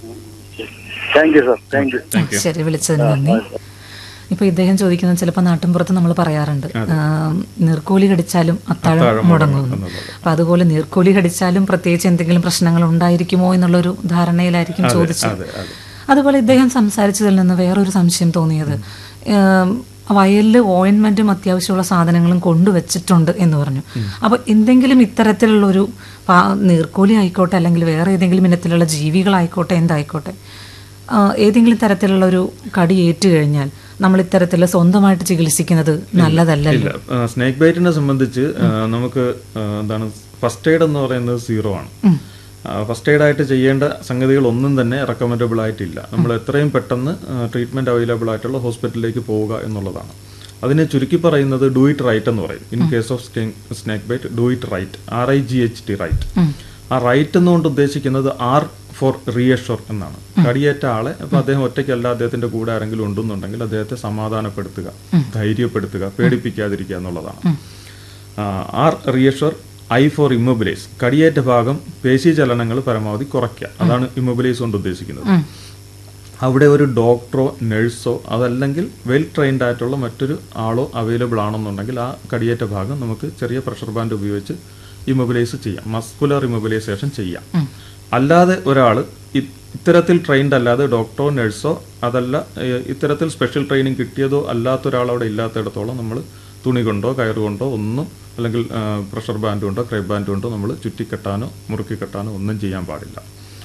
Thank you sir thank you thank you ശരി വിളിച്ചതിന് നന്ദി ഇപ്പൊ ഇദ്ദേഹം ചോദിക്കുന്നത് ചിലപ്പോൾ നാട്ടിൻപുറത്ത് നമ്മൾ പറയാറുണ്ട് ആം, നീർക്കോലി കടിച്ചാലും അത്താഴം അത്താഴം മുടങ്ങുന്നു എന്നുള്ളത്. അപ്പൊ അതുപോലെ നീർക്കോലി കടിച്ചാലും പ്രത്യേകിച്ച് എന്തെങ്കിലും പ്രശ്നങ്ങൾ ഉണ്ടായിരിക്കുമോ എന്നുള്ളൊരു ധാരണയിലായിരിക്കും ചോദിച്ചത് അതെ അതെ അതുപോലെ ഇദ്ദേഹം സംസാരിച്ചതിൽ നിന്ന് വേറൊരു സംശയം തോന്നിയത് ഏം, വയലിൽ ഓയിൻമെന്റും അത്യാവശ്യമുള്ള സാധനങ്ങളും കൊണ്ടുവച്ചിട്ടുണ്ട് എന്ന് പറഞ്ഞു അപ്പൊ എന്തെങ്കിലും ഇത്തരത്തിലുള്ള ഒരു പാ- നീർക്കോലി ആയിക്കോട്ടെ അല്ലെങ്കിൽ വേറെ ഏതെങ്കിലും ഇനത്തിലുള്ള ജീവികളായിക്കോട്ടെ എന്തായിക്കോട്ടെ ആ, ഏതെങ്കിലും തരത്തിലുള്ള ഒരു കടി ഏറ്റു കഴിഞ്ഞാൽ നമ്മൾ ഇത്തരത്തിൽ സ്വന്തമായിട്ട് ചികിത്സിക്കുന്നത് നല്ലതല്ലല്ലോ ഇല്ല സ്നേക്ക് ബൈറ്റിനെ സംബന്ധിച്ച് ആ, നമുക്ക് ആ, എന്താണ് ഫസ്റ്റ് എയ്ഡ് എന്ന് പറയുന്നത് സീറോ ആണ് ഫസ്റ്റ് എയ്ഡ് ആയിട്ട് ചെയ്യേണ്ട സംഗതികൾ ഒന്നും തന്നെ റെക്കമെൻഡബിൾ ആയിട്ടില്ല നമ്മൾ എത്രയും പെട്ടെന്ന് ട്രീറ്റ്മെന്റ് അവൈലബിൾ ആയിട്ടുള്ള ഹോസ്പിറ്റലിലേക്ക് പോവുക എന്നുള്ളതാണ് അതിനെ ചുരുക്കി പറയുന്നത് ഡു ഇറ്റ് റൈറ്റ് എന്ന് പറയും in case of snake bite do it right R I G H T right ആ റൈറ്റ് എന്നുകൊണ്ട് ഉദ്ദേശിക്കുന്നത് ആർ ഫോർ റീഅഷോർ എന്നാണ് കടിയേറ്റ ആളെ അപ്പൊ അദ്ദേഹം ഒറ്റയ്ക്കല്ല അദ്ദേഹത്തിന്റെ കൂടെ ആരെങ്കിലും ഉണ്ടെന്നുണ്ടെങ്കിൽ അദ്ദേഹത്തെ സമാധാനപ്പെടുത്തുക ധൈര്യപ്പെടുത്തുക പേടിപ്പിക്കാതിരിക്കുക എന്നുള്ളതാണ് R reassure I for immobilise കടിയേറ്റ ഭാഗം പേശി ചലനങ്ങൾ പരമാവധി കുറയ്ക്കുക അതാണ് ഇമ്മൊബിലൈസ് കൊണ്ട് ഉദ്ദേശിക്കുന്നത് അവിടെ ഒരു ഡോക്ടറോ നഴ്സോ അതല്ലെങ്കിൽ വെൽ ട്രെയിൻഡ് ആയിട്ടുള്ള മറ്റൊരു ആളോ അവൈലബിൾ ആണെന്നുണ്ടെങ്കിൽ ആ കടിയേറ്റ ഭാഗം നമുക്ക് ചെറിയ പ്രഷർ ബാൻഡ് ഉപയോഗിച്ച് ഇമ്മൊബിലൈസ് ചെയ്യാം മസ്കുലർ ഇമ്മൊബിലൈസേഷൻ ചെയ്യാം അല്ലാതെ ഒരാൾ ഇത്തരത്തിൽ ട്രെയിൻഡ് അല്ലാതെ ഡോക്ടറോ നഴ്സോ അതല്ല ഏഹ്, ഇത്തരത്തിൽ സ്പെഷ്യൽ ട്രെയിനിങ് കിട്ടിയതോ അല്ലാത്ത ഒരാൾ അവിടെ ഇല്ലാത്തിടത്തോളം നമ്മൾ തുണി കൊണ്ടോ കയറ് കൊണ്ടോ ഒന്നും അല്ലെങ്കിൽ പ്രഷർ ബാൻഡ് കൊണ്ടോ ക്രൈബ് ബാൻഡ് കൊണ്ടോ നമ്മൾ ചുറ്റിക്കെട്ടാനോ മുറുക്കി കെട്ടാനോ ഒന്നും ചെയ്യാൻ പാടില്ല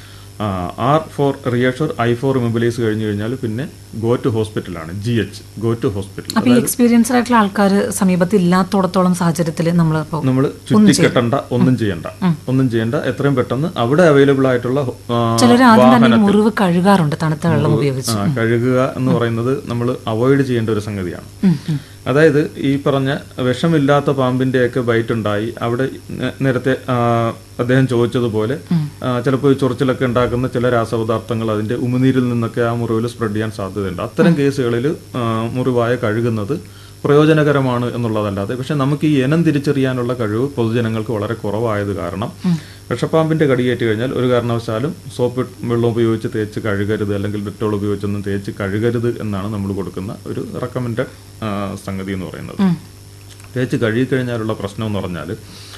R for reassure I for immobilise കഴിഞ്ഞു കഴിഞ്ഞാൽ പിന്നെ ഗോ ടു ഹോസ്പിറ്റലാണ് G H go to hospital അപ്പൊ ഈ എക്സ്പീരിയൻസ്ഡ് ആയിട്ടുള്ള ആൾക്കാർ സമീപത്ത് ഇല്ലാത്തോടത്തോളം സാഹചര്യത്തിൽ നമ്മൾ ഇപ്പോൾ നമ്മൾ ചുറ്റിക്കെട്ടണ്ട ഒന്നും ചെയ്യണ്ട ഒന്നും ചെയ്യണ്ട എത്രയും പെട്ടെന്ന് അവിടെ അവൈലബിൾ ആയിട്ടുള്ള ആ, ചിലർ ആദ്യം തന്നെ ഈ മുറിവ് കഴുകാറുണ്ട് തണുത്ത വെള്ളം ഉപയോഗിച്ച് ആ, കഴുകുക എന്ന് പറയുന്നത് നമ്മൾ അവോയ്ഡ് ചെയ്യേണ്ട ഒരു സംഗതിയാണ് അതായത് ഈ പറഞ്ഞ വിഷമില്ലാത്ത പാമ്പിന്റെയൊക്കെ ബൈറ്റ് ഉണ്ടായി അവിടെ നേ- നേരത്തെ ആ, അദ്ദേഹം ചോദിച്ചതുപോലെ ചിലപ്പോൾ ചൊറിച്ചിലൊക്കെ ഉണ്ടാക്കുന്ന ചില രാസപദാർത്ഥങ്ങൾ അതിന്റെ ഉമിനീരിൽ നിന്നൊക്കെ ആ മുറിവിൽ സ്പ്രെഡ് ചെയ്യാൻ സാധ്യതയുണ്ട് അത്തരം കേസുകളിൽ മുറിവായ കഴുകുന്നത് പ്രയോജനകരമാണ് എന്നുള്ളതല്ലാതെ പക്ഷെ നമുക്ക് ഈ ഇനം തിരിച്ചറിയാനുള്ള കഴിവ് പൊതുജനങ്ങൾക്ക് വളരെ കുറവായത് കാരണം വിഷപ്പാമ്പിന്റെ കടിയേറ്റ് കഴിഞ്ഞാൽ ഒരു കാരണവശാലും സോപ്പ് വെള്ളം ഉപയോഗിച്ച് തേച്ച് കഴുകരുത് അല്ലെങ്കിൽ ഡെറ്റോൾ ഉപയോഗിച്ചൊന്നും തേച്ച് കഴുകരുത് എന്നാണ് നമ്മൾ കൊടുക്കുന്ന ഒരു റെക്കമെൻഡഡ് സംഗതി എന്ന് പറയുന്നത് തേച്ച് കഴുകിക്കഴിഞ്ഞാലുള്ള പ്രശ്നം എന്ന് പറഞ്ഞാൽ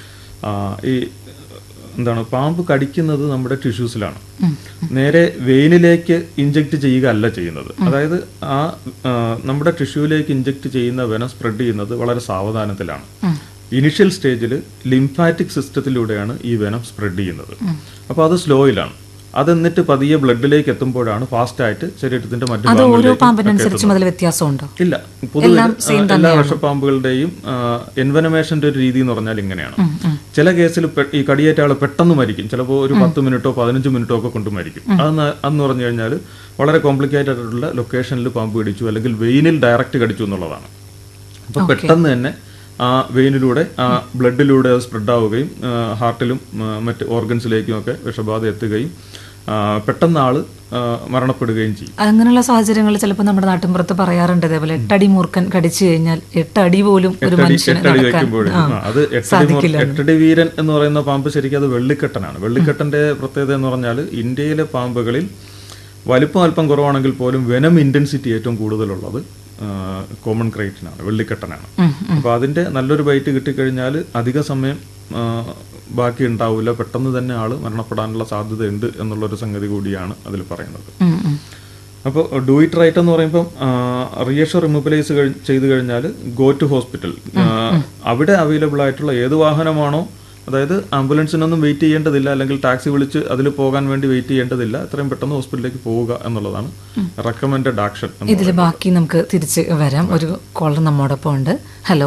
ഈ എന്താണ് പാമ്പ് കടിക്കുന്നത് നമ്മുടെ ടിഷ്യൂസിലാണ് നേരെ വെയിനിലേക്ക് ഇഞ്ചെക്ട് ചെയ്യുക അല്ല ചെയ്യുന്നത് അതായത് ആ ആ, നമ്മുടെ ടിഷ്യൂലേക്ക് ഇഞ്ചെക്ട് ചെയ്യുന്ന വെനം സ്പ്രെഡ് ചെയ്യുന്നത് വളരെ സാവധാനത്തിലാണ് ഇനിഷ്യൽ സ്റ്റേജിൽ ലിംഫാറ്റിക് സിസ്റ്റത്തിലൂടെയാണ് ഈ വെനം സ്പ്രെഡ് ചെയ്യുന്നത് അപ്പോൾ അത് സ്ലോയിലാണ് അത് എന്നിട്ട് പതിയെ ബ്ലഡിലേക്ക് എത്തുമ്പോഴാണ് ഫാസ്റ്റ് ആയിട്ട് ശരീരത്തിന്റെ മറ്റു അത് ഓരോ ഭാഗങ്ങളിലേക്ക് പാമ്പിനനുസരിച്ചും അതിൽ വ്യത്യാസമുണ്ടോ ഇല്ല പൊതുവെ ആ, എല്ലാ വിഷപ്പാമ്പുകളുടെയും എൻവനമേഷന്റെ ഒരു രീതി എന്ന് പറഞ്ഞാൽ ഇങ്ങനെയാണ് ചില കേസിൽ പെ- ഈ കടിയേറ്റ ആൾ പെട്ടെന്ന് മരിക്കും ചിലപ്പോൾ ഒരു പത്ത് മിനിറ്റോ പതിനഞ്ച് മിനിറ്റോ ഒക്കെ കൊണ്ട് മരിക്കും അതെന്ന് അന്ന് പറഞ്ഞു കഴിഞ്ഞാൽ വളരെ കോംപ്ലിക്കേറ്റഡ് ആയിട്ടുള്ള ലൊക്കേഷനിൽ പാമ്പ് കടിച്ചു അല്ലെങ്കിൽ വെയിനിൽ ഡയറക്റ്റ് കടിച്ചു എന്നുള്ളതാണ് അപ്പൊ പെട്ടെന്ന് തന്നെ ആ വെയിനിലൂടെ ആ ബ്ലഡിലൂടെ അത് സ്പ്രെഡ് ആവുകയും ആ, ഹാർട്ടിലും ആ, മറ്റ് ഓർഗൻസിലേക്കും ഒക്കെ വിഷബാധ എത്തുകയും ആ, പെട്ടെന്ന് ആള് ആ, മരണപ്പെടുകയും ചെയ്യും അങ്ങനെയുള്ള സാഹചര്യങ്ങളിൽ ചിലപ്പോൾ നമ്മുടെ നാട്ടിൻപുറത്ത് പറയാറുണ്ട് ഇതേപോലെ എട്ടടി മൂർഖൻ കടിച്ചു കഴിഞ്ഞാൽ എട്ടടി പോലും ഒരു എട്ടടി മനുഷ്യന് എട്ടടി നടക്കാൻ വെക്കുമ്പോഴും ആ, ആ, അത് എട്ടടി മുറ- സാധിക്കില്ല എട്ടടി വീരൻ എന്ന് പറയുന്ന പാമ്പ് ശരിക്കും അത് വെള്ളിക്കെട്ടനാണ് വെള്ളിക്കെട്ടന്റെ പ്രത്യേകത എന്ന് പറഞ്ഞാൽ ഇന്ത്യയിലെ പാമ്പുകളിൽ വലിപ്പം അല്പം കുറവാണെങ്കിൽ പോലും വെനം ഇന്റൻസിറ്റി ഏറ്റവും കൂടുതലുള്ളത് കോമൺ ക്രൈറ്റിനാണ് വെള്ളിക്കെട്ടനാണ് അപ്പൊ അതിന്റെ നല്ലൊരു ബൈറ്റ് കിട്ടിക്കഴിഞ്ഞാൽ അധിക സമയം ആ, ബാക്കി ഉണ്ടാവില്ല പെട്ടെന്ന് തന്നെ ആള് മരണപ്പെടാനുള്ള സാധ്യതയുണ്ട് എന്നുള്ളൊരു സംഗതി കൂടിയാണ് അതിൽ പറയുന്നത് ഉം, ഉം. അപ്പോൾ ഡു ഇറ്റ് റൈറ്റ് എന്ന് പറയുമ്പോൾ റിയഷർ ഇമ്മൊബിലൈസ് ചെയ്ത് കഴിഞ്ഞാൽ ഗോ ടു ഹോസ്പിറ്റൽ അവിടെ അവൈലബിൾ ആയിട്ടുള്ള ഏത് വാഹനമാണോ അതായത് ആംബുലൻസിനൊന്നും വെയിറ്റ് ചെയ്യേണ്ടതില്ല അല്ലെങ്കിൽ ടാക്സി വിളിച്ച് അതിൽ പോകാൻ വേണ്ടി വെയിറ്റ് ചെയ്യേണ്ടതില്ല എത്രയും പെട്ടെന്ന് ഹോസ്പിറ്റലിലേക്ക് പോവുക എന്നുള്ളതാണ് റെക്കമെൻഡഡ് ആക്ഷൻ എന്ന് ഇതിൽ ബാക്കി നമുക്ക് തിരിച്ച് വരാം ഒരു കോളർ നമ്മോടൊപ്പം ഉണ്ട് ഹലോ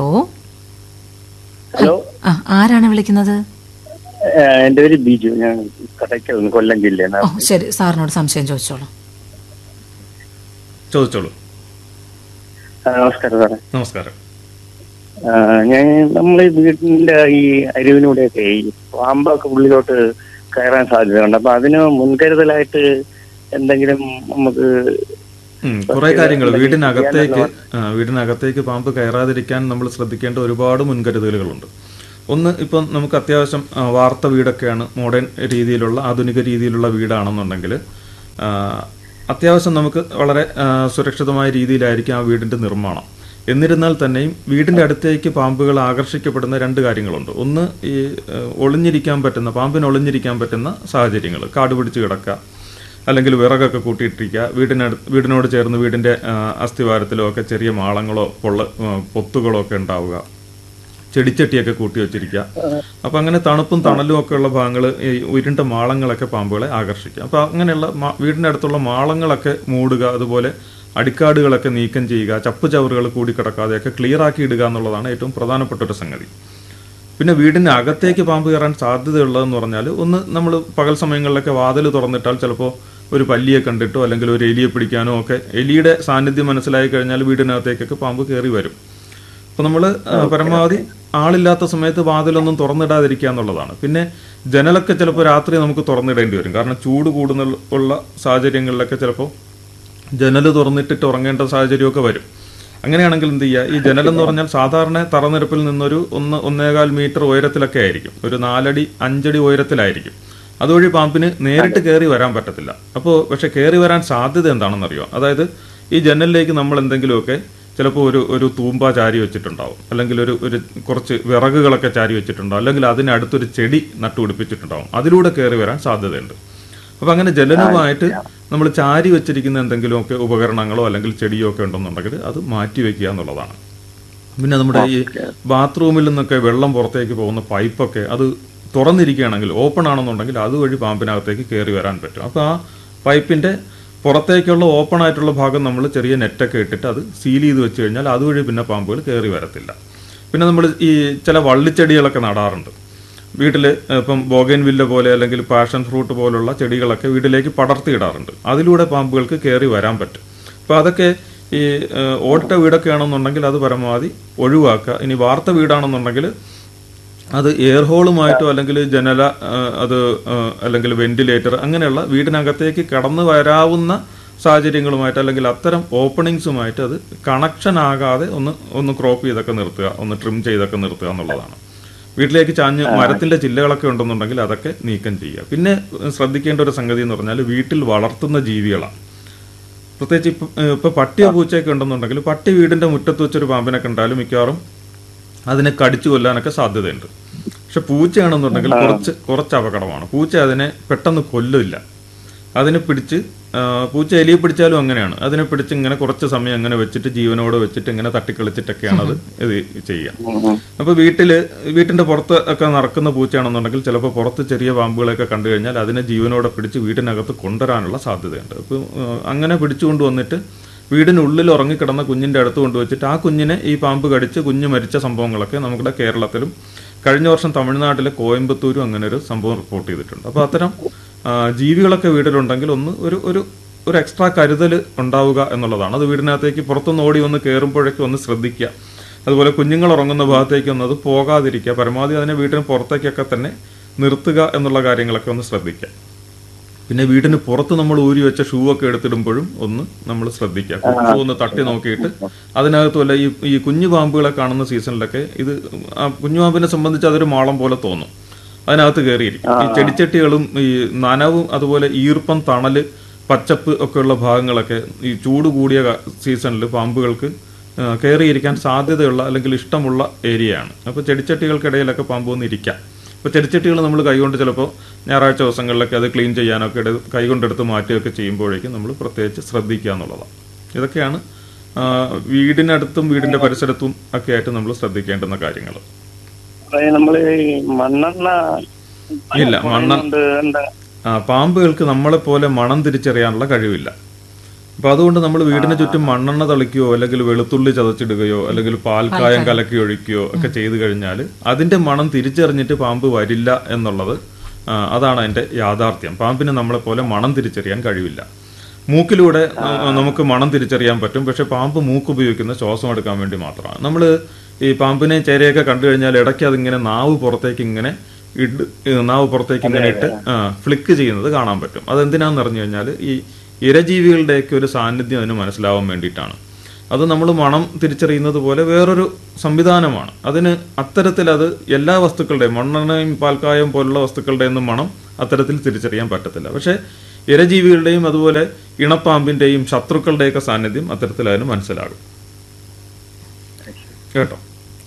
ഹലോ ആ ആരാണ് വിളിക്കുന്നത് ഏഹ് എന്റെ പേര് ബിജു ഞാൻ കടയ്ക്കൽ കൊല്ലം ജില്ലയാണ് ഓ ശരി സാറിനോട് സംശയം ചോദിച്ചോളൂ ചോദിച്ചോളൂ ആ, നമസ്കാരം സാറേ നമസ്കാരം ആ, ഞാൻ നമ്മൾ വീടിന്റെ ഈ അരിവിനൂടെയൊക്കെ ഈ പാമ്പൊക്കെ ഉള്ളിലോട്ട് കയറാൻ സാധ്യതയുണ്ട് അപ്പൊ അതിന് മുൻകരുതലായിട്ട് എന്തെങ്കിലും നമുക്ക് ഉം, കുറെ കാര്യങ്ങൾ വീടിനകത്തേക്ക് ആ, വീടിനകത്തേക്ക് പാമ്പ് കയറാതിരിക്കാൻ നമ്മൾ ശ്രദ്ധിക്കേണ്ട ഒരുപാട് മുൻകരുതലുകളുണ്ട് ഒന്ന് ഇപ്പം നമുക്ക് അത്യാവശ്യം ആ, വാർത്ത വീടൊക്കെയാണ് മോഡേൺ രീതിയിലുള്ള ആധുനിക രീതിയിലുള്ള വീടാണെന്നുണ്ടെങ്കിൽ ആ, അത്യാവശ്യം നമുക്ക് വളരെ ആ, സുരക്ഷിതമായ രീതിയിലായിരിക്കും ആ വീടിന്റെ നിർമ്മാണം എന്നിരുന്നാൽ തന്നെയും വീടിന്റെ അടുത്തേക്ക് പാമ്പുകൾ ആകർഷിക്കപ്പെടുന്ന രണ്ട് കാര്യങ്ങളുണ്ട് ഒന്ന് ഈ ആ, ഒളിഞ്ഞിരിക്കാൻ പറ്റുന്ന പാമ്പിന് ഒളിഞ്ഞിരിക്കാൻ പറ്റുന്ന സാഹചര്യങ്ങൾ കാട് പിടിച്ച് കിടക്കുക അല്ലെങ്കിൽ വിറകൊക്കെ കൂട്ടിയിട്ടിരിക്കുക വീടിനടു വീടിനോട് ചേർന്ന് വീടിന്റെ ആ, അസ്ഥിവാരത്തിലോ ഒക്കെ ചെറിയ മാളങ്ങളോ പൊള്ള ആ, പൊത്തുകളോ ഒക്കെ ഉണ്ടാവുക ചെടിച്ചട്ടിയൊക്കെ കൂട്ടി വെച്ചിരിക്കുക അപ്പൊ അങ്ങനെ തണുപ്പും തണലും ഒക്കെ ഉള്ള ഭാഗങ്ങൾ ഈ ഉരുണ്ട മാളങ്ങളൊക്കെ പാമ്പുകളെ ആകർഷിക്കുക അപ്പൊ അങ്ങനെയുള്ള മാ- വീടിന്റെ അടുത്തുള്ള മാളങ്ങളൊക്കെ മൂടുക അതുപോലെ അടിക്കാടുകളൊക്കെ നീക്കം ചെയ്യുക ചപ്പ് ചവറുകൾ കൂടിക്കിടക്കാതെയൊക്കെ ക്ലിയർ ആക്കി ഇടുക എന്നുള്ളതാണ് ഏറ്റവും പ്രധാനപ്പെട്ട ഒരു സംഗതി പിന്നെ വീടിന്റെ അകത്തേക്ക് പാമ്പ് കയറാൻ സാധ്യതയുള്ളതെന്ന് പറഞ്ഞാൽ ഒന്ന് നമ്മൾ പകൽ സമയങ്ങളിലൊക്കെ വാതിൽ തുറന്നിട്ടാൽ ചിലപ്പോൾ ഒരു പല്ലിയെ കണ്ടിട്ടോ അല്ലെങ്കിൽ ഒരു എലിയെ പിടിക്കാനോ ഒക്കെ എലിയുടെ സാന്നിധ്യം മനസ്സിലായി കഴിഞ്ഞാൽ വീടിനകത്തേക്കൊക്കെ പാമ്പ് കയറി വരും അപ്പൊ നമ്മൾ പരമാവധി ആളില്ലാത്ത സമയത്ത് വാതിലൊന്നും തുറന്നിടാതിരിക്കുക എന്നുള്ളതാണ് പിന്നെ ജനലൊക്കെ ചിലപ്പോൾ രാത്രി നമുക്ക് തുറന്നിടേണ്ടി വരും കാരണം ചൂട് കൂടുന്ന ഉള്ള സാഹചര്യങ്ങളിലൊക്കെ ചിലപ്പോൾ ജനൽ തുറന്നിട്ടിട്ട് ഉറങ്ങേണ്ട സാഹചര്യമൊക്കെ വരും അങ്ങനെയാണെങ്കിൽ എന്ത് ചെയ്യുക ഈ ജനൽ എന്ന് പറഞ്ഞാൽ സാധാരണ തറനിരപ്പിൽ നിന്നൊരു ഒന്ന് ഒന്നേകാൽ മീറ്റർ ഉയരത്തിലൊക്കെ ആയിരിക്കും ഒരു നാലടി അഞ്ചടി ഉയരത്തിലായിരിക്കും അതുവഴി പാമ്പിന് നേരിട്ട് കയറി വരാൻ പറ്റത്തില്ല അപ്പോൾ പക്ഷെ കയറി വരാൻ സാധ്യത എന്താണെന്നറിയോ അതായത് ഈ ജനലിലേക്ക് നമ്മൾ എന്തെങ്കിലുമൊക്കെ ചിലപ്പോൾ ഒരു ഒരു തൂമ്പ ചാരി വെച്ചിട്ടുണ്ടാവും അല്ലെങ്കിൽ ഒരു ഒരു കുറച്ച് വിറകുകളൊക്കെ ചാരി വെച്ചിട്ടുണ്ടാവും അല്ലെങ്കിൽ അതിനടുത്തൊരു ചെടി നട്ടുപിടിപ്പിച്ചിട്ടുണ്ടാവും അതിലൂടെ കയറി വരാൻ സാധ്യതയുണ്ട് അപ്പൊ അങ്ങനെ ജലനവുമായിട്ട് നമ്മൾ ചാരി വെച്ചിരിക്കുന്ന എന്തെങ്കിലുമൊക്കെ ഉപകരണങ്ങളോ അല്ലെങ്കിൽ ചെടിയോ ഒക്കെ ഉണ്ടെന്നുണ്ടെങ്കിൽ അത് മാറ്റി വെക്കുക എന്നുള്ളതാണ് പിന്നെ നമ്മുടെ ഈ ബാത്റൂമിൽ നിന്നൊക്കെ വെള്ളം പുറത്തേക്ക് പോകുന്ന പൈപ്പൊക്കെ അത് തുറന്നിരിക്കുകയാണെങ്കിൽ ഓപ്പൺ ആണെന്നുണ്ടെങ്കിൽ അതുവഴി പാമ്പിനകത്തേക്ക് കയറി വരാൻ പറ്റും അപ്പോൾ ആ പൈപ്പിന്റെ പുറത്തേക്കുള്ള ഓപ്പൺ ആയിട്ടുള്ള ഭാഗം നമ്മൾ ചെറിയ നെറ്റൊക്കെ ഇട്ടിട്ട് അത് സീൽ ചെയ്ത് വെച്ച് കഴിഞ്ഞാൽ അതുവഴി പിന്നെ പാമ്പുകൾ കയറി വരത്തില്ല പിന്നെ നമ്മൾ ഈ ചില വള്ളിച്ചെടികളൊക്കെ നടാറുണ്ട് വീട്ടിൽ ഇപ്പം ബോഗൻ വില്ല പോലെ അല്ലെങ്കിൽ പാഷൻ ഫ്രൂട്ട് പോലുള്ള ചെടികളൊക്കെ വീട്ടിലേക്ക് പടർത്തിയിടാറുണ്ട് അതിലൂടെ പാമ്പുകൾക്ക് കയറി വരാൻ പറ്റും അപ്പോൾ അതൊക്കെ ഈ ഏഹ്, ഓടിട്ട വീടൊക്കെ ആണെന്നുണ്ടെങ്കിൽ അത് പരമാവധി ഒഴിവാക്കുക ഇനി വാർത്ത വീടാണെന്നുണ്ടെങ്കിൽ അത് എയർ ഹോളുമായിട്ടോ അല്ലെങ്കിൽ ജനല ആ, അത് ആ, അല്ലെങ്കിൽ വെന്റിലേറ്റർ അങ്ങനെയുള്ള വീടിനകത്തേക്ക് കടന്നു വരാവുന്ന സാഹചര്യങ്ങളുമായിട്ട് അല്ലെങ്കിൽ അത്തരം ഓപ്പണിങ്സുമായിട്ട് അത് കണക്ഷൻ ആകാതെ ഒന്ന് ഒന്ന് ക്രോപ്പ് ചെയ്തൊക്കെ നിർത്തുക ഒന്ന് ട്രിം ചെയ്തൊക്കെ നിർത്തുക എന്നുള്ളതാണ് വീട്ടിലേക്ക് ചാഞ്ഞ് മരത്തിന്റെ ചില്ലകളൊക്കെ ഉണ്ടെന്നുണ്ടെങ്കിൽ അതൊക്കെ നീക്കം ചെയ്യുക പിന്നെ ഏഹ്, ശ്രദ്ധിക്കേണ്ട ഒരു സംഗതി എന്ന് പറഞ്ഞാൽ വീട്ടിൽ വളർത്തുന്ന ജീവികളാണ് പ്രത്യേകിച്ച് ഇപ്പൊ ഏഹ്, ഇപ്പൊ പട്ടിയോ പൂച്ചയൊക്കെ ഉണ്ടെന്നുണ്ടെങ്കിൽ പട്ടി വീടിന്റെ മുറ്റത്ത് വെച്ചൊരു പാമ്പിനെ കണ്ടാലും മിക്കവാറും അതിനെ കടിച്ചു കൊല്ലാനൊക്കെ സാധ്യതയുണ്ട് പക്ഷെ പൂച്ചയാണെന്നുണ്ടെങ്കിൽ കുറച്ച് കുറച്ച് അപകടമാണ് പൂച്ച അതിനെ പെട്ടെന്ന് കൊല്ലില്ല അതിനെ പിടിച്ച് ആ, പൂച്ച എലിയെ പിടിച്ചാലും അങ്ങനെയാണ് അതിനെ പിടിച്ച് ഇങ്ങനെ കുറച്ച് സമയം അങ്ങനെ വെച്ചിട്ട് ജീവനോട് വെച്ചിട്ട് ഇങ്ങനെ തട്ടിക്കളിച്ചിട്ടൊക്കെയാണ് അത് ഇത് ചെയ്യുക അപ്പൊ വീട്ടില് വീട്ടിന്റെ പുറത്ത് ഒക്കെ നടക്കുന്ന പൂച്ചയാണെന്നുണ്ടെങ്കിൽ ചിലപ്പോൾ പുറത്ത് ചെറിയ പാമ്പുകളെയൊക്കെ കണ്ടു കഴിഞ്ഞാൽ അതിനെ ജീവനോടെ പിടിച്ച് വീടിനകത്ത് കൊണ്ടുവരാനുള്ള സാധ്യതയുണ്ട് അപ്പൊ ആ, അങ്ങനെ പിടിച്ചുകൊണ്ട് വന്നിട്ട് വീടിനുള്ളിൽ ഉറങ്ങിക്കിടന്ന കുഞ്ഞിന്റെ അടുത്ത് കൊണ്ടുവച്ചിട്ട് ആ കുഞ്ഞിനെ ഈ പാമ്പ് കടിച്ച് കുഞ്ഞ് മരിച്ച സംഭവങ്ങളൊക്കെ നമ്മുടെ കേരളത്തിലും കഴിഞ്ഞ വർഷം തമിഴ്നാട്ടിലെ കോയമ്പത്തൂരും അങ്ങനെ ഒരു സംഭവം റിപ്പോർട്ട് ചെയ്തിട്ടുണ്ട് അപ്പോൾ അത്തരം ആ, ജീവികളൊക്കെ വീട്ടിലുണ്ടെങ്കിൽ ഒന്ന് ഒരു ഒരു ഒരു എക്സ്ട്രാ കരുതൽ ഉണ്ടാവുക എന്നുള്ളതാണ് അത് വീടിനകത്തേക്ക് പുറത്തുനിന്ന് ഓടി വന്ന് കയറുമ്പോഴേക്കും ഒന്ന് ശ്രദ്ധിക്കുക അതുപോലെ കുഞ്ഞുങ്ങൾ ഉറങ്ങുന്ന ഭാഗത്തേക്ക് ഒന്ന് അത് പോകാതിരിക്കുക പരമാവധി അതിനെ വീട്ടിന് പുറത്തേക്കൊക്കെ തന്നെ നിർത്തുക എന്നുള്ള കാര്യങ്ങളൊക്കെ ഒന്ന് ശ്രദ്ധിക്കുക പിന്നെ വീടിന് പുറത്ത് നമ്മൾ ഊരി വെച്ച ഷൂ ഒക്കെ എടുത്തിടുമ്പോഴും ഒന്ന് നമ്മൾ ശ്രദ്ധിക്കുക ഷൂ ഒന്ന് തട്ടി നോക്കിയിട്ട് അതിനകത്ത് വല്ല ഈ ഈ കുഞ്ഞു പാമ്പുകളെ കാണുന്ന സീസണിലൊക്കെ ഇത് ആ കുഞ്ഞു പാമ്പിനെ സംബന്ധിച്ച് അതൊരു മാളം പോലെ തോന്നും അതിനകത്ത് കയറിയിരിക്കും ഈ ചെടിച്ചട്ടികളും ഈ നനവും അതുപോലെ ഈർപ്പം തണല് പച്ചപ്പ് ഒക്കെയുള്ള ഭാഗങ്ങളൊക്കെ ഈ ചൂട് കൂടിയ സീസണിൽ പാമ്പുകൾക്ക് ആ, കയറിയിരിക്കാൻ സാധ്യതയുള്ള അല്ലെങ്കിൽ ഇഷ്ടമുള്ള ഏരിയയാണ് അപ്പോൾ ചെടിച്ചട്ടികൾക്കിടയിലൊക്കെ പാമ്പ് വന്ന് ഇരിക്കാം ഇപ്പോൾ ചെടിച്ചട്ടികൾ നമ്മൾ കൈകൊണ്ട് ചിലപ്പോൾ ഞായറാഴ്ച ദിവസങ്ങളിലൊക്കെ അത് ക്ലീൻ ചെയ്യാനൊക്കെ എടു കൈകൊണ്ടെടുത്ത് മാറ്റുകയൊക്കെ ചെയ്യുമ്പോഴേക്കും നമ്മൾ പ്രത്യേകിച്ച് ശ്രദ്ധിക്കുക എന്നുള്ളതാണ് ഇതൊക്കെയാണ് ആ, വീടിനടുത്തും വീടിന്റെ പരിസരത്തും ഒക്കെ ആയിട്ട് നമ്മൾ ശ്രദ്ധിക്കേണ്ടുന്ന കാര്യങ്ങൾ നമ്മള് ഈ മണ്ണെണ്ണ ഇല്ല, മണ്ണ- കൊണ്ട് എന്താ ആ, പാമ്പുകൾക്ക് നമ്മളെ പോലെ മണം തിരിച്ചറിയാനുള്ള കഴിവില്ല അപ്പൊ അതുകൊണ്ട് നമ്മൾ വീടിന് ചുറ്റും മണ്ണെണ്ണ തളിക്കുകയോ അല്ലെങ്കിൽ വെളുത്തുള്ളി ചതച്ചിടുകയോ അല്ലെങ്കിൽ പാൽക്കായം കലക്കി ഒഴിക്കുകയോ ഒക്കെ ചെയ്തു കഴിഞ്ഞാൽ അതിന്റെ മണം തിരിച്ചറിഞ്ഞിട്ട് പാമ്പ് വരില്ല എന്നുള്ളത് ആ, അതാണ് അതിന്റെ യാഥാർത്ഥ്യം പാമ്പിന് നമ്മളെ പോലെ മണം തിരിച്ചറിയാൻ കഴിവില്ല മൂക്കിലൂടെ ആ, നമുക്ക് മണം തിരിച്ചറിയാൻ പറ്റും പക്ഷെ പാമ്പ് മൂക്ക് ഉപയോഗിക്കുന്ന ശ്വാസം എടുക്കാൻ വേണ്ടി മാത്രമാണ് നമ്മൾ ഈ പാമ്പിനെ ചേരയൊക്കെ കണ്ടു കഴിഞ്ഞാൽ ഇടയ്ക്ക് അതിങ്ങനെ നാവ് പുറത്തേക്ക് ഇങ്ങനെ ഇട് ഏ, നാവ് പുറത്തേക്ക് ഇങ്ങനെ ഇട്ട് ഫ്ലിക്ക് ചെയ്യുന്നത് കാണാൻ പറ്റും അതെന്തിനാന്ന് പറഞ്ഞു കഴിഞ്ഞാൽ ഈ ഇരജീവികളുടെയൊക്കെ ഒരു സാന്നിധ്യം അതിന് മനസ്സിലാവാൻ വേണ്ടിയിട്ടാണ് അത് നമ്മൾ മണം തിരിച്ചറിയുന്നത് പോലെ വേറൊരു സംവിധാനമാണ് അതിന് അത്തരത്തിൽ അത് എല്ലാ വസ്തുക്കളുടെയും മണ്ണെണ്ണയും പാൽക്കായം പോലുള്ള വസ്തുക്കളുടെ ഒന്നും മണം അത്തരത്തിൽ തിരിച്ചറിയാൻ പറ്റത്തില്ല പക്ഷേ ഇരജീവികളുടെയും അതുപോലെ ഇണപ്പാമ്പിന്റെയും ശത്രുക്കളുടെയൊക്കെ സാന്നിധ്യം അത്തരത്തിൽ അതിന് മനസ്സിലാകും കേട്ടോ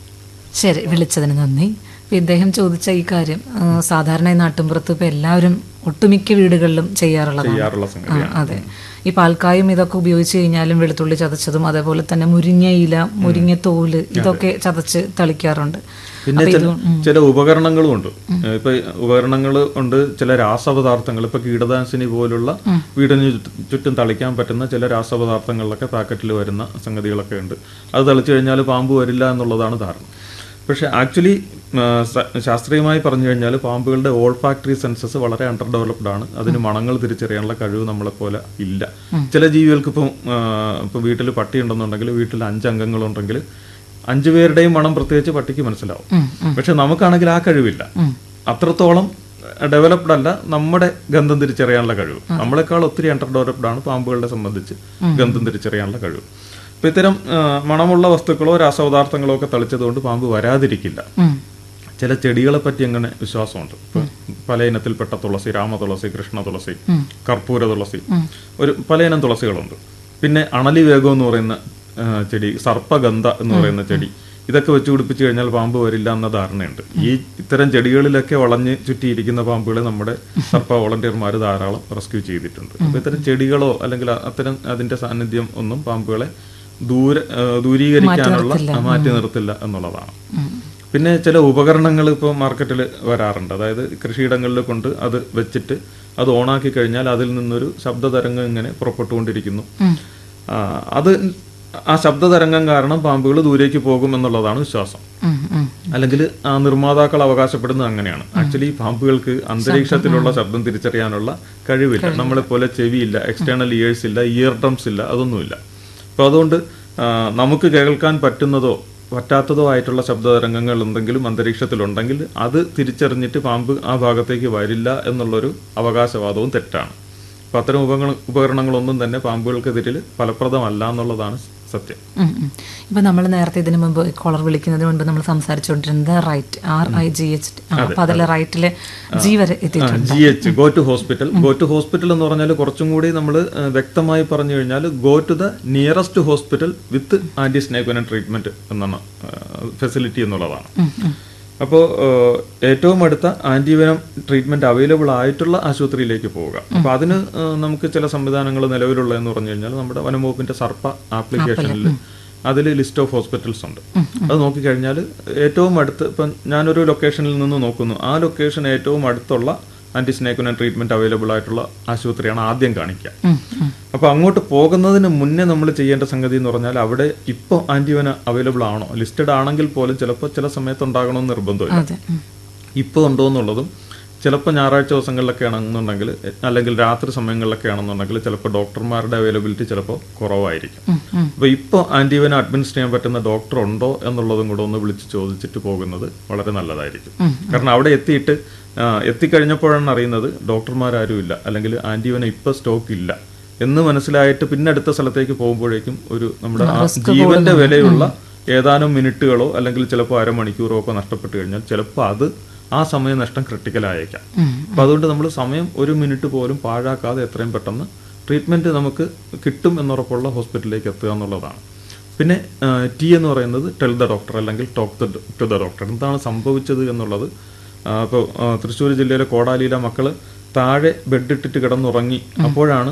ശരി വിളിച്ചതിന് നന്ദി ഇപ്പൊ ഇദ്ദേഹം ചോദിച്ച ഈ കാര്യം ആ, സാധാരണ ഈ നാട്ടിൻപുറത്ത് ഇപ്പൊ എല്ലാവരും ഒട്ടുമിക്ക വീടുകളിലും ചെയ്യാറുള്ളതാണ് ചെയ്യാറുള്ള ആ, സംഗതിയാണ് അതെ ഈ പാൽക്കായും ഇതൊക്കെ ഉപയോഗിച്ച് കഴിഞ്ഞാലും വെളുത്തുള്ളി ചതച്ചതും അതേപോലെ തന്നെ മുരിങ്ങ ഇല മുരിങ്ങ തോല് ഇതൊക്കെ ചതച്ച് തളിക്കാറുണ്ട് പിന്നെ അപ്പൊ ചില ഇത് ഉം. ചില ഉപകരണങ്ങളും ഉണ്ട് ഇപ്പൊ ഉപകരണങ്ങൾ ഉണ്ട് ചില രാസപദാർത്ഥങ്ങൾ ഇപ്പൊ കീടനാശിനി പോലുള്ള വീടിന് ചുറ്റും- ചുറ്റും തളിക്കാൻ പറ്റുന്ന ചില രാസപദാർത്ഥങ്ങളിലൊക്കെ പാക്കറ്റിൽ വരുന്ന സംഗതികളൊക്കെ ഉണ്ട് അത് തളിച്ചു കഴിഞ്ഞാൽ പാമ്പ് വരില്ല എന്നുള്ളതാണ് ധാരണ പക്ഷെ ആക്ച്വലി ശാസ്ത്രീയമായി പറഞ്ഞു കഴിഞ്ഞാൽ പാമ്പുകളുടെ ഓൾ ഫാക്ടറി സെൻസസ് വളരെ അണ്ടർ ഡെവലപ്ഡ് ആണ് അതിന് മണങ്ങൾ തിരിച്ചറിയാനുള്ള കഴിവ് നമ്മളെ പോലെ ഇല്ല ചില ജീവികൾക്ക് ഇപ്പം ഇപ്പം വീട്ടിൽ പട്ടി ഉണ്ടെന്നുണ്ടെങ്കിൽ വീട്ടിൽ അഞ്ച് അംഗങ്ങളുണ്ടെങ്കിൽ അഞ്ചു പേരുടെയും മണം പ്രത്യേകിച്ച് പട്ടിക്ക് മനസ്സിലാവും പക്ഷെ നമുക്കാണെങ്കിൽ ആ കഴിവില്ല അത്രത്തോളം ഡെവലപ്ഡ് അല്ല നമ്മുടെ ഗന്ധം തിരിച്ചറിയാനുള്ള കഴിവ് നമ്മളെക്കാൾ ഒത്തിരി അണ്ടർ ഡെവലപ്ഡ് ആണ് പാമ്പുകളെ സംബന്ധിച്ച് ഗന്ധം തിരിച്ചറിയാനുള്ള കഴിവ് അപ്പൊ ഇത്തരം ആ, മണമുള്ള വസ്തുക്കളോ രാസപദാർത്ഥങ്ങളോ ഒക്കെ തളിച്ചതുകൊണ്ട് പാമ്പ് വരാതിരിക്കില്ല ഉം. ചില ചെടികളെ പറ്റി അങ്ങനെ വിശ്വാസമുണ്ട് ഇപ്പൊ പല ഇനത്തിൽപ്പെട്ട തുളസി രാമ തുളസി കൃഷ്ണ തുളസി കർപ്പൂര തുളസി ഒരു പല ഇനം തുളസികളുണ്ട് പിന്നെ അണലി വേഗം എന്ന് പറയുന്ന ആ, ചെടി സർപ്പഗന്ധ എന്ന് പറയുന്ന ചെടി ഇതൊക്കെ വെച്ച് പിടിപ്പിച്ചു കഴിഞ്ഞാൽ പാമ്പ് വരില്ല എന്ന ധാരണയുണ്ട് ഈ ഇത്തരം ചെടികളിലൊക്കെ വളഞ്ഞ് ചുറ്റിയിരിക്കുന്ന പാമ്പുകളെ നമ്മുടെ സർപ്പ വോളണ്ടിയർമാർ ധാരാളം റെസ്ക്യൂ ചെയ്തിട്ടുണ്ട് അപ്പൊ ഇത്തരം ചെടികളോ അല്ലെങ്കിൽ അത്തരം അതിന്റെ സാന്നിധ്യം ഒന്നും പാമ്പുകളെ ദൂര ആ, ദൂരീകരിക്കാനുള്ള ആ, മാറ്റി നിർത്തില്ല എന്നുള്ളതാണ് പിന്നെ ചില ഉപകരണങ്ങൾ ഇപ്പോൾ മാർക്കറ്റിൽ വരാറുണ്ട് അതായത് കൃഷിയിടങ്ങളിൽ കൊണ്ട് അത് വെച്ചിട്ട് അത് ഓണാക്കി കഴിഞ്ഞാൽ അതിൽ നിന്നൊരു ശബ്ദതരംഗം ഇങ്ങനെ പുറപ്പെട്ടുകൊണ്ടിരിക്കുന്നു ആ, അത് ആ ശബ്ദതരംഗം കാരണം പാമ്പുകൾ ദൂരേക്ക് പോകും എന്നുള്ളതാണ് വിശ്വാസം ഉം, ഉം. അല്ലെങ്കിൽ ആ നിർമ്മാതാക്കൾ അവകാശപ്പെടുന്നത് അങ്ങനെയാണ് ആക്ച്വലി പാമ്പുകൾക്ക് അന്തരീക്ഷത്തിലുള്ള ശബ്ദം തിരിച്ചറിയാനുള്ള കഴിവില്ല നമ്മളെ പോലെ ചെവിയില്ല എക്സ്റ്റേണൽ ഇയേഴ്സ് ഇല്ല ഇയർ ഡ്രംസ് ഇല്ല അതൊന്നുമില്ല അപ്പൊ അതുകൊണ്ട് ആ, നമുക്ക് കേൾക്കാൻ പറ്റുന്നതോ പറ്റാത്തതോ ആയിട്ടുള്ള ശബ്ദതരംഗങ്ങൾ എന്തെങ്കിലും അന്തരീക്ഷത്തിലുണ്ടെങ്കിൽ അത് തിരിച്ചറിഞ്ഞിട്ട് പാമ്പ് ആ ഭാഗത്തേക്ക് വരില്ല എന്നുള്ളൊരു അവകാശവാദവും തെറ്റാണ് അപ്പൊ അത്തരം ഉപകരണ ഉപകരണങ്ങളൊന്നും തന്നെ പാമ്പുകൾക്കെതിരിൽ ഫലപ്രദമല്ല എന്നുള്ളതാണ് സത്യം ഉം, ഉം. ഇപ്പൊ നമ്മൾ നേരത്തെ ഇതിനു മുമ്പ് കോളർ വിളിക്കുന്നതിന് മുൻപ് നമ്മൾ സംസാരിച്ചുകൊണ്ടിരുന്നത് right R I G H അപ്പൊ അതിലെ റൈറ്റിലെ ജി വരെ എത്തിയിട്ടുണ്ട് G H go to hospital go to hospital എന്ന് പറഞ്ഞാൽ കുറച്ചും കൂടി നമ്മൾ വ്യക്തമായി പറഞ്ഞു കഴിഞ്ഞാൽ go to the nearest hospital with anti snake treatment എന്നാണ് ഫെസിലിറ്റി എന്നുള്ളതാണ് അപ്പോൾ ഏറ്റവും അടുത്ത ആന്റിവെനം ട്രീറ്റ്മെന്റ് അവൈലബിൾ ആയിട്ടുള്ള ആശുപത്രിയിലേക്ക് പോവുക അപ്പോൾ അതിന് ആ, നമുക്ക് ചില സംവിധാനങ്ങൾ നിലവിലുള്ള എന്ന് പറഞ്ഞു കഴിഞ്ഞാൽ നമ്മുടെ വനംവകുപ്പിന്റെ സർപ്പ ആപ്ലിക്കേഷനിൽ അതിൽ ലിസ്റ്റ് ഓഫ് ഹോസ്പിറ്റൽസ് ഉണ്ട് അത് നോക്കിക്കഴിഞ്ഞാൽ ഏറ്റവും അടുത്ത് ഇപ്പം ഞാനൊരു ലൊക്കേഷനിൽ നിന്ന് നോക്കുന്നു ആ ലൊക്കേഷൻ ഏറ്റവും അടുത്തുള്ള ആന്റി സ്നേക്കുന ട്രീറ്റ്മെന്റ് അവൈലബിൾ ആയിട്ടുള്ള ആശുപത്രിയാണ് ആദ്യം കാണിക്കുക അപ്പൊ അങ്ങോട്ട് പോകുന്നതിന് മുന്നേ നമ്മൾ ചെയ്യേണ്ട സംഗതി എന്ന് പറഞ്ഞാൽ അവിടെ ഇപ്പോൾ ആന്റിവന അവൈലബിൾ ആണോ ലിസ്റ്റഡ് ആണെങ്കിൽ പോലും ചിലപ്പോൾ ചില സമയത്ത് ഉണ്ടാകണമെന്ന് നിർബന്ധമില്ല അതെ ഉം. ഇപ്പോൾ ഉണ്ടോ എന്നുള്ളതും ചിലപ്പോൾ ഞായറാഴ്ച ദിവസങ്ങളിലൊക്കെ ആണെന്നുണ്ടെങ്കിൽ അല്ലെങ്കിൽ രാത്രി സമയങ്ങളിലൊക്കെ ആണെന്നുണ്ടെങ്കിൽ ചിലപ്പോൾ ഡോക്ടർമാരുടെ അവൈലബിലിറ്റി ചിലപ്പോൾ കുറവായിരിക്കും അപ്പോൾ ഇപ്പോൾ ആന്റിവന അഡ്മിനിസ്റ്റർ ചെയ്യാൻ പറ്റുന്ന ഡോക്ടർ ഉണ്ടോ എന്നുള്ളതും കൂടെ ഒന്ന് വിളിച്ച് ചോദിച്ചിട്ട് പോകുന്നത് വളരെ നല്ലതായിരിക്കും കാരണം അവിടെ എത്തിയിട്ട് ആ, എത്തിക്കഴിഞ്ഞപ്പോഴാണ് അറിയുന്നത് ഡോക്ടർമാരാരും ഇല്ല അല്ലെങ്കിൽ ആന്റിവന ഇപ്പോൾ സ്റ്റോക്ക് ഇല്ല എന്ന് മനസ്സിലായിട്ട് പിന്നെ അടുത്ത സ്ഥലത്തേക്ക് പോകുമ്പോഴേക്കും ഒരു നമ്മുടെ ആ ജീവന്റെ വിലയുള്ള ഏതാനും മിനിറ്റുകളോ അല്ലെങ്കിൽ ചിലപ്പോൾ അരമണിക്കൂറോ ഒക്കെ നഷ്ടപ്പെട്ട് കഴിഞ്ഞാൽ ചിലപ്പോൾ അത് ആ സമയനഷ്ടം ക്രിട്ടിക്കലായേക്കാം അപ്പൊ അതുകൊണ്ട് നമ്മൾ സമയം ഒരു മിനിറ്റ് പോലും പാഴാക്കാതെ എത്രയും പെട്ടെന്ന് ട്രീറ്റ്മെന്റ് നമുക്ക് കിട്ടും എന്നുറപ്പുള്ള ഹോസ്പിറ്റലിലേക്ക് എത്തുക എന്നുള്ളതാണ് പിന്നെ ടി എന്ന് പറയുന്നത് ടെൽ ദ ഡോക്ടർ അല്ലെങ്കിൽ ടോക്ക് ടു ദ ഡോക്ടർ എന്താണ് സംഭവിച്ചത് എന്നുള്ളത് ഇപ്പോൾ തൃശ്ശൂർ ജില്ലയിലെ കോടാലിയിലെ മക്കള് താഴെ ബെഡിട്ടിട്ട് കിടന്നുറങ്ങി അപ്പോഴാണ്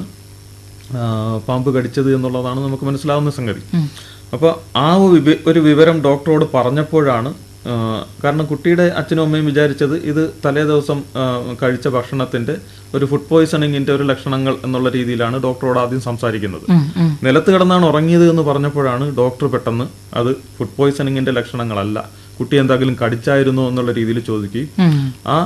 ആ, പാമ്പ് കടിച്ചത് എന്നുള്ളതാണ് നമുക്ക് മനസ്സിലാവുന്ന സംഗതി അപ്പോൾ ആ ഒരു വിവ- ഒരു വിവരം ഡോക്ടറോട് പറഞ്ഞപ്പോഴാണ് ആ, കാരണം കുട്ടിയുടെ അച്ഛനും അമ്മയും വിചാരിച്ചത് ഇത് തലേ ദിവസം ആ, കഴിച്ച ഭക്ഷണത്തിന്റെ ഒരു ഫുഡ് പോയിസണിങ്ങിന്റെ ഒരു ലക്ഷണങ്ങൾ എന്നുള്ള രീതിയിലാണ് ഡോക്ടറോട് ആദ്യം സംസാരിക്കുന്നത് നിലത്ത് കിടന്നാണ് ഉറങ്ങിയത് എന്ന് പറഞ്ഞപ്പോഴാണ് ഡോക്ടർ പെട്ടെന്ന് അത് ഫുഡ് പോയിസണിങ്ങിന്റെ ലക്ഷണങ്ങളല്ല കുട്ടി എന്തെങ്കിലും കടിച്ചായിരുന്നോ എന്നുള്ള രീതിയിൽ ചോദിക്കുകയും ആ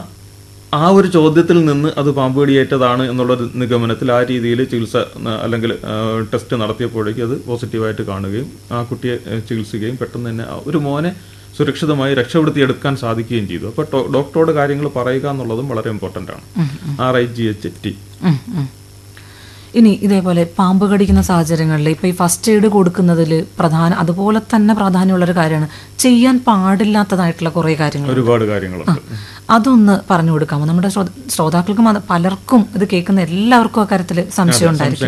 ആ ഒരു ചോദ്യത്തിൽ നിന്ന് അത് പാമ്പ് കടിയേറ്റതാണ് എന്നുള്ള ഒരു നിഗമനത്തിൽ ആ രീതിയിൽ ചികിത്സ ന- അല്ലെങ്കിൽ ആ, ടെസ്റ്റ് നടത്തിയപ്പോഴേക്കും അത് പോസിറ്റീവായിട്ട് കാണുകയും ആ കുട്ടിയെ ഏ, ചികിത്സിക്കുകയും പെട്ടെന്ന് തന്നെ ആ ഒരു മോനെ സുരക്ഷിതമായി രക്ഷപ്പെടുത്തിയെടുക്കാൻ സാധിക്കുകയും ചെയ്തു അപ്പോൾ ടോ- ഡോക്ടറോട് കാര്യങ്ങൾ പറയുക എന്നുള്ളതും വളരെ ഇമ്പോർട്ടൻ്റ് ആണ് R I G H T ഉം, ഉം. ഇനി ഇതേപോലെ പാമ്പ് കടിക്കുന്ന സാഹചര്യങ്ങളിൽ ഇപ്പൊ ഈ ഫസ്റ്റ് എയ്ഡ് കൊടുക്കുന്നതിൽ പ്രധാന അതുപോലെ തന്നെ പ്രാധാന്യമുള്ളൊരു കാര്യമാണ് ചെയ്യാൻ പാടില്ലാത്തതായിട്ടുള്ള കുറേ കാര്യങ്ങൾ ഒരുപാട് കാര്യങ്ങളുണ്ട് അതൊന്ന് പറഞ്ഞു കൊടുക്കാമോ നമ്മുടെ ശ്രോ- ശ്രോതാക്കൾക്കും അത് പലർക്കും ഇത് കേൾക്കുന്ന എല്ലാവർക്കും അക്കാര്യത്തിൽ സംശയം ഉണ്ടായിരിക്കും